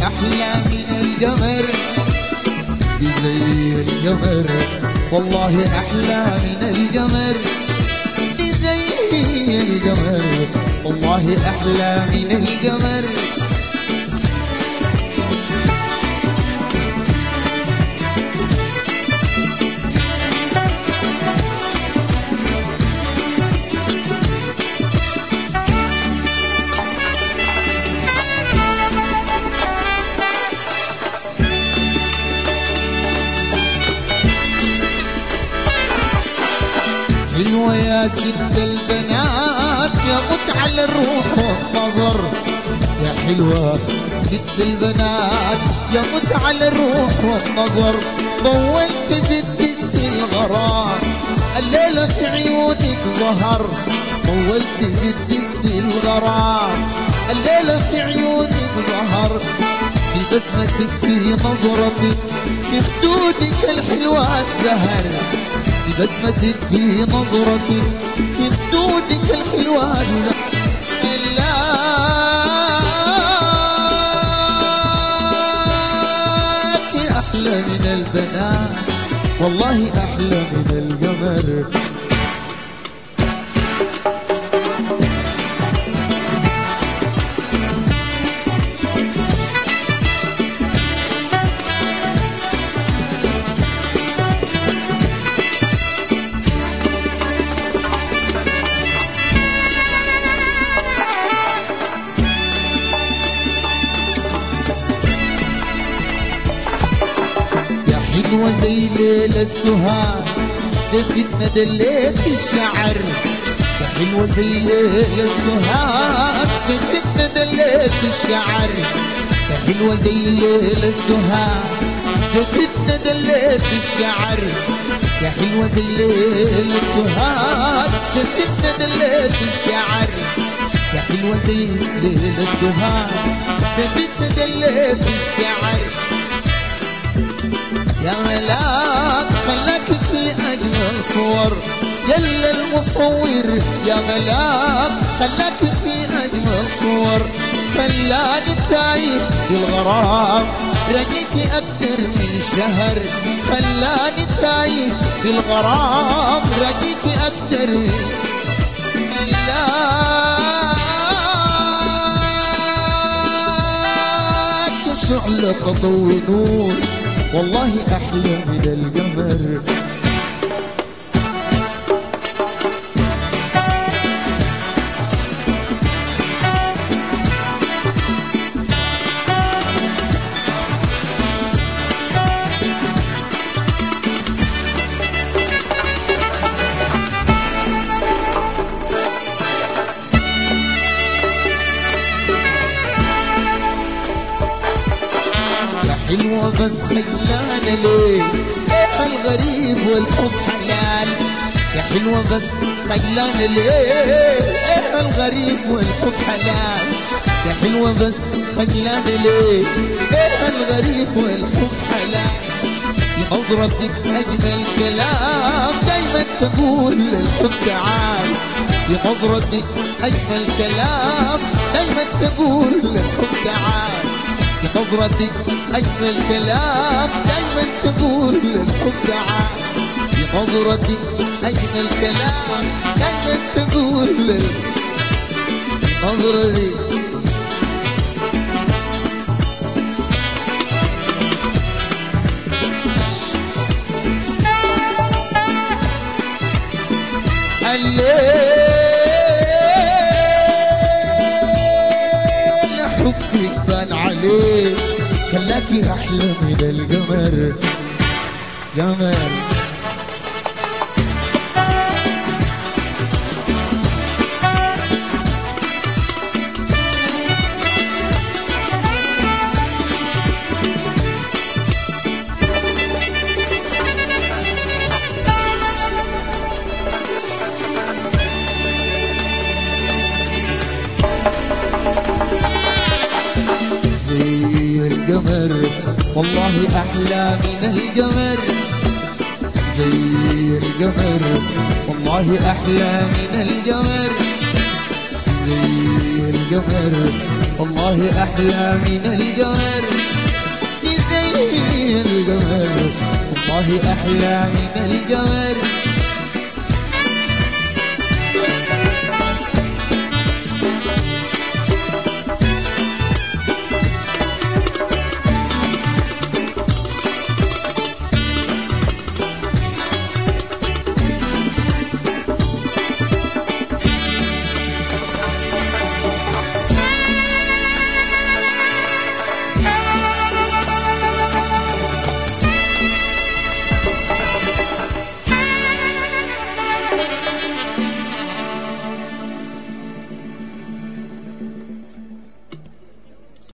أحلى من القمر دي زي القمر والله أحلى من القمر دي زي القمر والله أحلى من القمر حلوة يا ست البنات يا قط على الروح والنظر يا حلوة ست البنات يا قط على الروح والنظر طولت بالدس الغرام الليلة في عيونك ظهر طولت بالدس الغرام الليلة في عيونك ظهر في بسمتك في نظرتك في خدودك الحلوات زهر في بسمتك في نظرتك في خدودك الحلوات خلاك أحلى من البنات والله أحلى من القمر يا حلوة زي ليلة السهاد لفتنا دليت الشعر يا حلوة زي ليلة السهاد لفتنا دليت الشعر يا حلوة زي ليلة السهاد لفتنا دليت الشعر يا حلوة زي ليلة السهاد لفتنا دليت الشعر يا حلوة زي ليلة السهاد لفتنا دليت الشعر يا ملاك خلاك في أجمل صور يلا المصور يا ملاك خلاك في أجمل صور خلاني تايه في الغرام رجيك أكتر من شهر خلاني تايه في الغرام رجيك أكتر من ملاك شعلة ضوء نور والله أحلى من القمر يا حلوة بس خلانا ليه ايه الغريب والحب حلال يا حلوة بس خلانا ليه ايه الغريب والحب حلال يا حلوة بس خلانا ليه ايه الغريب والحب حلال بنظرتك أجمل كلام دايما تقول للحب تعال بنظرتك أجمل كلام دايما تقول للحب تعال بنظرتك أجمل كلام دايما تقول للحب تعال بنظرتك أجمل كلام دايما تقول للحب نظرتك الليل حبك بان عليه خلاكي احلى من القمر قمر زي القمر والله احلى من القمر زي القمر والله احلى من القمر زي القمر والله أحلى من القمر زي القمر والله أحلى من القمر